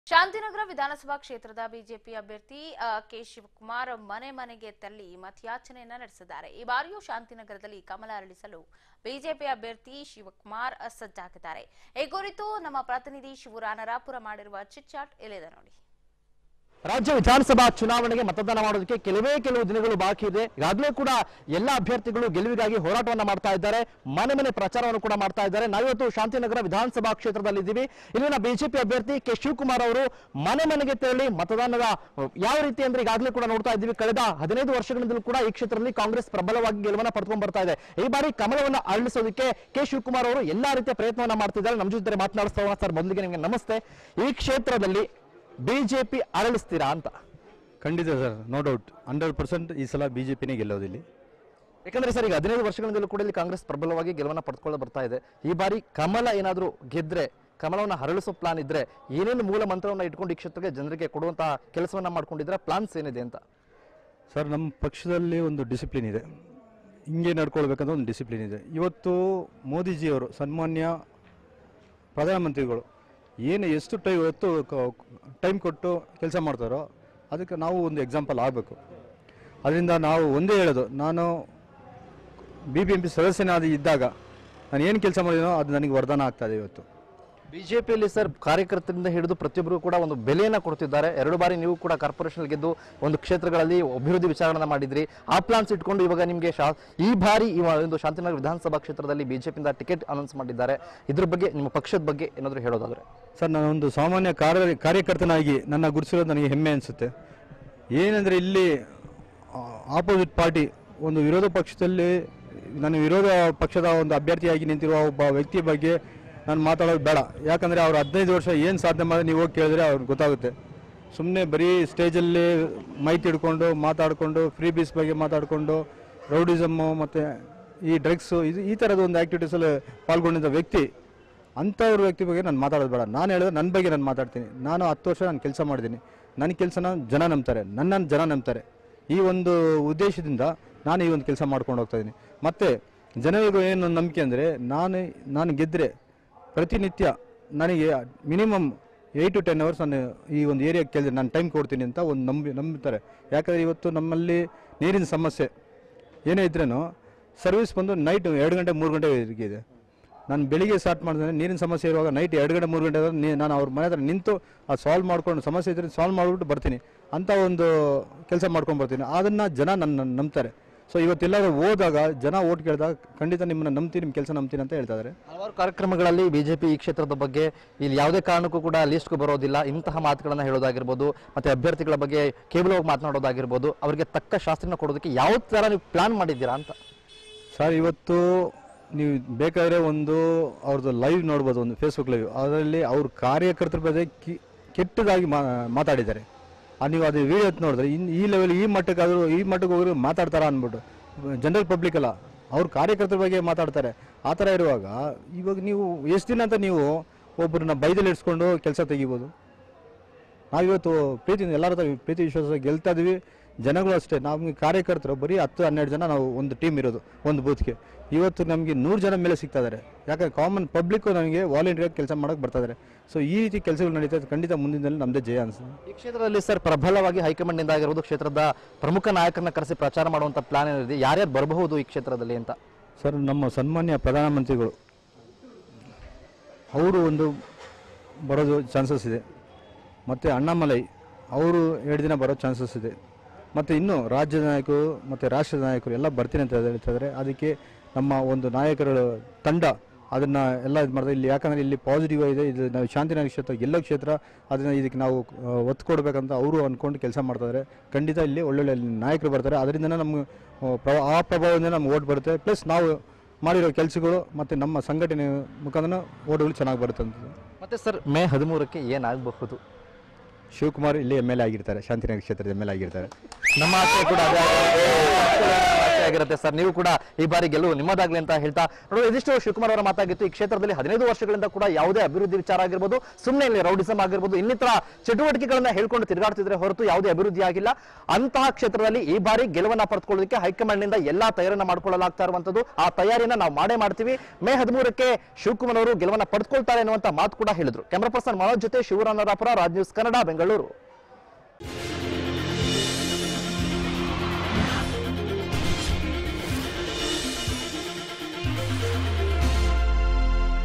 ಶಾಂತಿನಗರ ವಿಧಾನಸಭಾ ಕ್ಷೇತ್ರದ ಬಿಜೆಪಿ ಅಭ್ಯರ್ಥಿ ಆ, ಕೆ ಶಿವಕುಮಾರ್ ಮನೆ ಮನೆಗೆ ತೆರಳಿ ಮತಯಾಚನೆಯನ್ನ ನಡೆಸಿದ್ದಾರೆ ಈ ಬಾರಿಯೂ ಶಾಂತಿನಗರದಲ್ಲಿ ಕಮಲ ಅರಳಿಸಲು ಬಿಜೆಪಿ ಅಭ್ಯರ್ಥಿ ಶಿವಕುಮಾರ್ ಸಜ್ಜಾಗಿದ್ದಾರೆ ಈ ಕುರಿತು ನಮ್ಮ ಪ್ರತಿನಿಧಿ ಶಿವರಾನರಾಪುರ ಮಾಡಿರುವ ಚಿಟ್ಚಾಟ್ ಇಲ್ಲಿದೆ ನೋಡಿ ರಾಜ್ಯ ವಿಧಾನಸಭಾ ಚುನಾವಣೆಗೆ ಮತದಾನ ಮಾಡೋದಕ್ಕೆ ಕೆಲವೇ ಕೆಲವು ದಿನಗಳು ಬಾಕಿ ಇದೆ ಈಗಾಗಲೇ ಕೂಡ ಎಲ್ಲ ಅಭ್ಯರ್ಥಿಗಳು ಗೆಲುವಿಗಾಗಿ ಹೋರಾಟವನ್ನ ಮಾಡ್ತಾ ಇದ್ದಾರೆ ಮನೆ ಮನೆ ಪ್ರಚಾರವನ್ನು ಕೂಡ ಮಾಡ್ತಾ ಇದ್ದಾರೆ ನಾವಿವತ್ತು ಶಾಂತಿನಗರ ವಿಧಾನಸಭಾ ಕ್ಷೇತ್ರದಲ್ಲಿ ಇದ್ದೀವಿ ಇಲ್ಲಿನ ಬಿಜೆಪಿ ಅಭ್ಯರ್ಥಿ ಕೆ ಶಿವಕುಮಾರ್ ಅವರು ಮನೆ ಮನೆಗೆ ತೆರಳಿ ಮತದಾನದ ಯಾವ ರೀತಿ ಅಂದ್ರೆ ಈಗಾಗಲೇ ಕೂಡ ನೋಡ್ತಾ ಇದ್ದೀವಿ ಕಳೆದ ಹದಿನೈದು ವರ್ಷಗಳಿಂದಲೂ ಕೂಡ ಈ ಕ್ಷೇತ್ರದಲ್ಲಿ ಕಾಂಗ್ರೆಸ್ ಪ್ರಬಲವಾಗಿ ಗೆಲುವನ್ನ ಪಡ್ಕೊಂಡು ಬರ್ತಾ ಇದೆ ಈ ಬಾರಿ ಕಮಲವನ್ನ ಅರಳಿಸೋದಕ್ಕೆ ಕೆ ಶಿವಕುಮಾರ್ ಅವರು ಎಲ್ಲಾ ರೀತಿಯ ಪ್ರಯತ್ನವನ್ನ ಮಾಡ್ತಿದ್ದಾರೆ ನಮ್ಮ ಜೊತೆ ಮಾತನಾಡಿಸ್ತಾ ಹೋಗೋಣ ಸರ್ ಮೊದಲಿಗೆ ನಿಮಗೆ ನಮಸ್ತೆ ಈ ಕ್ಷೇತ್ರದಲ್ಲಿ ಬಿಜೆಪಿ ಅರಳಿಸ್ತೀರಾ ಅಂತ ಖಂಡಿತ sir no doubt hundred percent ಈ ಸಲ ಬಿ ಜೆ ಪಿನೇ ಗೆಲ್ಲೋದಿಲ್ಲಿ ಯಾಕಂದ್ರೆ ಸರ್ ಈಗ ಹದಿನೈದು ವರ್ಷಗಳಿಂದಲೂ ಕೂಡ ಇಲ್ಲಿ ಕಾಂಗ್ರೆಸ್ ಪ್ರಬಲವಾಗಿ ಗೆಲುವನ್ನ ಪಡೆದುಕೊಳ್ಳ ಬರ್ತಾ ಇದೆ ಈ ಬಾರಿ ಕಮಲ ಏನಾದರೂ ಗೆದ್ರೆ ಕಮಲವನ್ನ ಹರಳಿಸೋ ಪ್ಲಾನ್ ಇದ್ರೆ ಏನೇನು ಮೂಲ ಮಂತ್ರವನ್ನ ಇಟ್ಕೊಂಡು ಈ ಕ್ಷೇತ್ರಕ್ಕೆ ಜನರಿಗೆ ಕೊಡುವಂತಹ ಕೆಲಸವನ್ನ ಮಾಡ್ಕೊಂಡಿದ್ರೆ ಪ್ಲಾನ್ಸ್ ಏನಿದೆ ಅಂತ ಸರ್ ನಮ್ಮ ಪಕ್ಷದಲ್ಲಿ ಒಂದು ಡಿಸಿಪ್ಲಿನ್ ಇದೆ ಹಿಂಗೆ ನಡ್ಕೊಳ್ಬೇಕಂತ ಒಂದು ಡಿಸಿಪ್ಲಿನ್ ಇದೆ ಇವತ್ತು ಮೋದಿಜಿಯವರು ಸನ್ಮಾನ್ಯ ಪ್ರಧಾನಮಂತ್ರಿಗಳು ಏನು ಎಷ್ಟು ಟೈ ಹೊತ್ತು ಟೈಮ್ ಕೊಟ್ಟು ಕೆಲಸ ಮಾಡ್ತಾರೋ ಅದಕ್ಕೆ ನಾವು ಒಂದು ಎಕ್ಸಾಂಪಲ್ ಆಗಬೇಕು ಅದರಿಂದ ನಾವು ಒಂದೇ ಹೇಳೋದು ನಾನು ಬಿ ಬಿ ಎಂ ಪಿ ಸದಸ್ಯನಾದ ಇದ್ದಾಗ ನಾನು ಏನು ಕೆಲಸ ಮಾಡಿದನೋ ಅದು ನನಗೆ ವರದಾನ ಆಗ್ತಾಯಿದೆ ಇವತ್ತು ಬಿಜೆಪಿಯಲ್ಲಿ ಸರ್ ಕಾರ್ಯಕರ್ತರಿಂದ ಹಿಡಿದು ಪ್ರತಿಯೊಬ್ಬರು ಕೂಡ ಒಂದು ಬೆಲೆಯನ್ನ ಕೊಡ್ತಿದ್ದಾರೆ ಎರಡು ಬಾರಿ ನೀವು ಕೂಡ ಕಾರ್ಪೊರೇಷನ್ ಗೆದ್ದು ಒಂದು ಕ್ಷೇತ್ರಗಳಲ್ಲಿ ಅಭಿವೃದ್ಧಿ ವಿಚಾರಗಳನ್ನ ಮಾಡಿದ್ರಿ ಆ ಪ್ಲಾನ್ಸ್ ಇಟ್ಕೊಂಡು ಇವಾಗ ನಿಮಗೆ ಶಾ ಈ ಬಾರಿ ಈ ಒಂದು ಶಾಂತಿನಗರ ವಿಧಾನಸಭಾ ಕ್ಷೇತ್ರದಲ್ಲಿ ಬಿಜೆಪಿಯಿಂದ ಟಿಕೆಟ್ ಅನೌನ್ಸ್ ಮಾಡಿದ್ದಾರೆ ಇದ್ರ ಬಗ್ಗೆ ನಿಮ್ಮ ಪಕ್ಷದ ಬಗ್ಗೆ ಏನಾದರೂ ಹೇಳೋದಾದ್ರೆ ಸರ್ ನಾನೊಂದು ಸಾಮಾನ್ಯ ಕಾರ್ಯ ಕಾರ್ಯಕರ್ತನಾಗಿ ನನ್ನ ಗುರುಸಿರೋದು ನನಗೆ ಹೆಮ್ಮೆ ಅನಿಸುತ್ತೆ ಏನಂದರೆ ಇಲ್ಲಿ ಆಪೋಸಿಟ್ ಪಾರ್ಟಿ ಒಂದು ವಿರೋಧ ಪಕ್ಷದಲ್ಲಿ ನಾನು ವಿರೋಧ ಪಕ್ಷದ ಒಂದು ಅಭ್ಯರ್ಥಿಯಾಗಿ ನಿಂತಿರುವ ಒಬ್ಬ ವ್ಯಕ್ತಿ ಬಗ್ಗೆ ನಾನು ಮಾತಾಡೋದು ಬೇಡ ಯಾಕಂದರೆ ಅವ್ರು ಹದಿನೈದು ವರ್ಷ ಏನು ಸಾಧನೆ ಮಾಡಿ ನೀವು ಹೋಗಿ ಕೇಳಿದ್ರೆ ಅವ್ರಿಗೆ ಗೊತ್ತಾಗುತ್ತೆ ಸುಮ್ಮನೆ ಬರೀ ಸ್ಟೇಜಲ್ಲಿ ಮೈಕ್ ಹಿಡ್ಕೊಂಡು ಮಾತಾಡಿಕೊಂಡು ಫ್ರೀ ಬೀಸ್ ಬಗ್ಗೆ ಮಾತಾಡಿಕೊಂಡು ರೌಡಿಸಮ್ಮು ಮತ್ತು ಈ ಡ್ರಗ್ಸು ಇದು ಈ ಥರದ ಒಂದು ಆ್ಯಕ್ಟಿವಿಟೀಸಲ್ಲಿ ಪಾಲ್ಗೊಂಡಿದ್ದ ವ್ಯಕ್ತಿ ಅಂಥವ್ರ ವ್ಯಕ್ತಿ ಬಗ್ಗೆ ನಾನು ಮಾತಾಡೋದು ಬೇಡ ನಾನು ಹೇಳಿದ್ರೆ ನನ್ನ ಬಗ್ಗೆ ನಾನು ಮಾತಾಡ್ತೀನಿ ನಾನು ಹತ್ತು ವರ್ಷ ನಾನು ಕೆಲಸ ಮಾಡಿದ್ದೀನಿ ನನ್ನ ಕೆಲಸನ ಜನ ನಂಬ್ತಾರೆ ನನ್ನನ್ನು ಜನ ನಂಬ್ತಾರೆ ಈ ಒಂದು ಉದ್ದೇಶದಿಂದ ನಾನು ಈ ಒಂದು ಕೆಲಸ ಮಾಡ್ಕೊಂಡು ಹೋಗ್ತಾ ಇದ್ದೀನಿ ಮತ್ತು ಜನರಿಗೂ ಏನು ನಂಬಿಕೆ ಅಂದರೆ ನಾನು ನಾನು ಗೆದ್ದರೆ ಪ್ರತಿನಿತ್ಯ ನನಗೆ minimum eight to ten hours ನಾನು ಈ ಒಂದು ಏರಿಯಾಗೆ ಕೇಳಿದ್ರೆ ನಾನು ಟೈಮ್ ಕೊಡ್ತೀನಿ ಅಂತ ಒಂದು ನಂಬಿ ನಂಬ್ತಾರೆ ಯಾಕಂದರೆ ಇವತ್ತು ನಮ್ಮಲ್ಲಿ ನೀರಿನ ಸಮಸ್ಯೆ ಏನೇ ಇದ್ರೂ ಸರ್ವಿಸ್ ಬಂದು ನೈಟ್ ಎರಡು ಗಂಟೆ ಮೂರು ಗಂಟೆ ಇದೆ ನಾನು ಬೆಳಿಗ್ಗೆ ಸ್ಟಾರ್ಟ್ ಮಾಡಿದ್ರೆ ನೀರಿನ ಸಮಸ್ಯೆ ಇರುವಾಗ ನೈಟ್ ಎರಡು ಗಂಟೆ ಮೂರು ಗಂಟೆ ಆದ್ರೆ ನೀ- ನಾನು ಅವ್ರ ಮನೆ ಹತ್ರ ನಿಂತು ಅದು ಸಾಲ್ವ್ ಮಾಡ್ಕೊಂಡು ಸಮಸ್ಯೆ ಇದ್ರೆ ಸಾಲ್ವ್ ಮಾಡಿಬಿಟ್ಟು ಬರ್ತೀನಿ ಅಂತ ಒಂದು ಕೆಲಸ ಮಾಡ್ಕೊಂಡು ಬರ್ತೀನಿ ಅದನ್ನು ಜನ ನನ್ನ ನಂಬ್ತಾರೆ ಸೊ ಇವತ್ತೆಲ್ಲರೂ ಹೋದಾಗ ಜನ ಓಟ್ ಕೇಳಿದಾಗ ಖಂಡಿತ ನಿಮ್ಮನ್ನು ನಂಬ್ತೀನಿ ನಿಮ್ಮ ಕೆಲಸ ನಂಬ್ತೀನಿ ಅಂತ ಹೇಳ್ತಾ ಇದ್ದಾರೆ ಹಲವಾರು ಕಾರ್ಯಕ್ರಮಗಳಲ್ಲಿ ಬಿಜೆಪಿ ಈ ಕ್ಷೇತ್ರದ ಬಗ್ಗೆ ಇಲ್ಲಿ ಯಾವುದೇ ಕಾರಣಕ್ಕೂ ಕೂಡ ಲಿಸ್ಟ್ಗೂ ಬರೋದಿಲ್ಲ ಇಂತಹ ಮಾತುಗಳನ್ನ ಹೇಳೋದಾಗಿರ್ಬೋದು ಮತ್ತೆ ಅಭ್ಯರ್ಥಿಗಳ ಬಗ್ಗೆ ಕೇವಲವಾಗಿ ಮಾತನಾಡೋದಾಗಿರ್ಬೋದು ಅವರಿಗೆ ತಕ್ಕ ಶಾಸ್ತ್ರನ ಕೊಡೋದಕ್ಕೆ ಯಾವ ತರ ನೀವು ಪ್ಲಾನ್ ಮಾಡಿದ್ದೀರಾ ಅಂತ ಸರ್ ಇವತ್ತು ನೀವು ಬೇಕಾದರೆ ಒಂದು ಅವ್ರದ್ದು ಲೈವ್ ನೋಡ್ಬೋದು ಒಂದು ಫೇಸ್ಬುಕ್ ಲೈವ್ ಅದರಲ್ಲಿ ಅವ್ರ ಕಾರ್ಯಕರ್ತರ ಬಗ್ಗೆ ಕಿ ಕೆಟ್ಟದಾಗಿ ಮಾ ಮಾತಾಡಿದ್ದಾರೆ ಆ ನೀವು ಅದು ವಿಡಿಯೋ ನೋಡಿದ್ರೆ ಇನ್ ಈ ಲೆವೆಲ್ ಈ ಮಟ್ಟಕ್ಕಾದರೂ ಈ ಮಟ್ಟಕ್ಕೆ ಹೋಗಿ ಮಾತಾಡ್ತಾರ ಅಂದ್ಬಿಟ್ಟು ಜನರಲ್ ಪಬ್ಲಿಕ್ ಅಲ್ಲ ಅವ್ರ ಕಾರ್ಯಕರ್ತರ ಬಗ್ಗೆ ಮಾತಾಡ್ತಾರೆ ಆ ಥರ ಇರುವಾಗ ಇವಾಗ ನೀವು ಎಷ್ಟು ದಿನ ಅಂತ ನೀವು ಒಬ್ಬರನ್ನ ಬೈದಲ್ಲಿ ಇಡ್ಸ್ಕೊಂಡು ಕೆಲಸ ತೆಗಿಬೋದು ನಾವಿವತ್ತು ಪ್ರೀತಿ ಎಲ್ಲರ ಹತ್ರ ಪ್ರೀತಿ ವಿಶ್ವಾಸ ಗೆಲ್ತಾ ಇದೀವಿ ಜನಗಳು ಅಷ್ಟೇ ನಮಗೆ ಕಾರ್ಯಕರ್ತರು ಬರೀ ಹತ್ತು ಹನ್ನೆರಡು ಜನ ನಾವು ಒಂದು ಟೀಮ್ ಇರೋದು ಒಂದು ಬೂತ್ಗೆ ಇವತ್ತು ನಮಗೆ ನೂರು ಜನ ಮೇಲೆ ಸಿಗ್ತಾ ಇದ್ದಾರೆ ಯಾಕಂದ್ರೆ ಕಾಮನ್ ಪಬ್ಲಿಕ್ಕು ನಮಗೆ ವಾಲಂಟಿಯರ್ ಕೆಲಸ ಮಾಡೋಕೆ ಬರ್ತಾ ಇದ್ದಾರೆ ಸೊ ಈ ರೀತಿ ಕೆಲಸಗಳು ನಡೀತಾ ಇದೆ ಖಂಡಿತ ಮುಂದಿನ ದಿನದಲ್ಲಿ ನಮ್ಮದೇ ಜಯ ಅನಿಸ್ತದೆ ಈ ಕ್ಷೇತ್ರದಲ್ಲಿ ಸರ್ ಪ್ರಬಲವಾಗಿ ಹೈಕಮಾಂಡ್ ಇಂದ ಆಗಿರ್ಬೋದು ಕ್ಷೇತ್ರದ ಪ್ರಮುಖ ನಾಯಕರನ್ನ ಕರೆಸಿ ಪ್ರಚಾರ ಮಾಡುವಂತ ಪ್ಲಾನ್ ಏನಿದೆ ಯಾರ್ಯಾರು ಬರಬಹುದು ಈ ಕ್ಷೇತ್ರದಲ್ಲಿ ಅಂತ ಸರ್ ನಮ್ಮ ಸನ್ಮಾನ್ಯ ಪ್ರಧಾನಮಂತ್ರಿಗಳು ಅವರು ಒಂದು ಬರೋದು ಚಾನ್ಸಸ್ ಇದೆ ಮತ್ತು ಅಣ್ಣಾಮಲೈ ಅವರು ಎರಡು ದಿನ ಬರೋ ಚಾನ್ಸಸ್ ಇದೆ ಮತ್ತು ಇನ್ನು ರಾಜ್ಯದ ನಾಯಕರು ಮತ್ತು ರಾಷ್ಟ್ರದ ನಾಯಕರು ಎಲ್ಲ ಬರ್ತೀನಿ ಅಂತ ಹೇಳ್ತಾ ಇದ್ದಾರೆ ಅದಕ್ಕೆ ನಮ್ಮ ಒಂದು ನಾಯಕರ ತಂಡ ಅದನ್ನು ಎಲ್ಲ ಇದು ಮಾಡ್ತಾರೆ ಇಲ್ಲಿ ಯಾಕಂದರೆ ಇಲ್ಲಿ ಪಾಸಿಟಿವ್ ಇದೆ ಇದು ನಾವು ಶಾಂತಿನಗರ ಕ್ಷೇತ್ರ ಗೆಲ್ಲೋ ಕ್ಷೇತ್ರ ಅದನ್ನು ಇದಕ್ಕೆ ನಾವು ಆ, ಒತ್ತು ಕೊಡಬೇಕಂತ ಅವರು ಅಂದ್ಕೊಂಡು ಕೆಲಸ ಮಾಡ್ತಾರೆ ಖಂಡಿತ ಇಲ್ಲಿ ಒಳ್ಳೊಳ್ಳೆ ನಾಯಕರು ಬರ್ತಾರೆ ಅದರಿಂದ ನಮ್ಗೆ ಆ, ಪ್ರ- ಆ ಪ್ರಭಾವದಿಂದ ನಮ್ಗೆ ಓಟ್ ಬರುತ್ತೆ ಪ್ಲಸ್ ನಾವು ಮಾಡಿರೋ ಕೆಲಸಗಳು ಮತ್ತು ನಮ್ಮ ಸಂಘಟನೆ ಮುಖಾಂತರ ಓಟ್ಗಳು ಚೆನ್ನಾಗಿ ಬರುತ್ತೆ ಅಂತ ಮತ್ತೆ ಸರ್ ಮೇ ಹದಿಮೂರಕ್ಕೆ ಏನಾಗಬಹುದು ಶಿವಕುಮಾರ್ ಇಲ್ಲಿ ಎಮ್ ಎಲ್ ಎ ಆಗಿರ್ತಾರೆ ಶಾಂತಿನಗರ ಕ್ಷೇತ್ರದ ಎಮ್ ಎಲ್ ಎ ಆಗಿರ್ತಾರೆ ನಮ್ಮ ಆಸೆ ಕೂಡ ಅದೇ ಖುಷಿ ಆಗಿರುತ್ತೆ ಸರ್ ನೀವು ಕೂಡ ಈ ಬಾರಿ ಗೆಲುವು ನಿಮ್ಮದಾಗ್ಲಿ ಅಂತ ಹೇಳ್ತಾ ನೋಡಿ ಇದಿಷ್ಟು ಶಿವಕುಮಾರ್ ಅವರ ಮಾತಾಗಿತ್ತು ಈ ಕ್ಷೇತ್ರದಲ್ಲಿ ಹದಿನೈದು ವರ್ಷಗಳಿಂದ ಕೂಡ ಯಾವುದೇ ಅಭಿವೃದ್ಧಿ ವಿಚಾರ ಆಗಿರ್ಬೋದು ಸುಮ್ಮನೆ ಇಲ್ಲಿ ರೌಡಿಸಮ್ ಆಗಿರ್ಬೋದು ಇನ್ನಿತರ ಚಟುವಟಿಕೆಗಳನ್ನ ಹೇಳ್ಕೊಂಡು ತಿರುಗಾಡ್ತಿದ್ರೆ ಹೊರತು ಯಾವುದೇ ಅಭಿವೃದ್ಧಿ ಆಗಿಲ್ಲ ಅಂತಹ ಕ್ಷೇತ್ರದಲ್ಲಿ ಈ ಬಾರಿ ಗೆಲುವನ್ನ ಪಡೆದುಕೊಳ್ಳೋದಕ್ಕೆ ಹೈಕಮಾಂಡ್ ನಿಂದ ಎಲ್ಲಾ ತಯಾರಿಯನ್ನ ಮಾಡ್ಕೊಳ್ಳಲಾಗ್ತಾ ಇರುವಂತದ್ದು ಆ ತಯಾರಿಯನ್ನ ನಾವು ಮಾಡೇ ಮಾಡ್ತೀವಿ ಮೇ ಹದಿಮೂರಕ್ಕೆ ಶಿವಕುಮಾರ್ ಅವರು ಗೆಲುವನ್ನ ಪಡೆದುಕೊಳ್ತಾರೆ ಅನ್ನುವಂತ ಮಾತು ಕೂಡ ಹೇಳಿದ್ರು ಕ್ಯಾಮರಾ ಪರ್ಸನ್ ಮನೋಜ್ ಜೊತೆ ಶಿವರಾಮರಾಪುರ ರಾಜ್ ನ್ಯೂಸ್ ಕನ್ನಡ ಬೆಂಗಳೂರು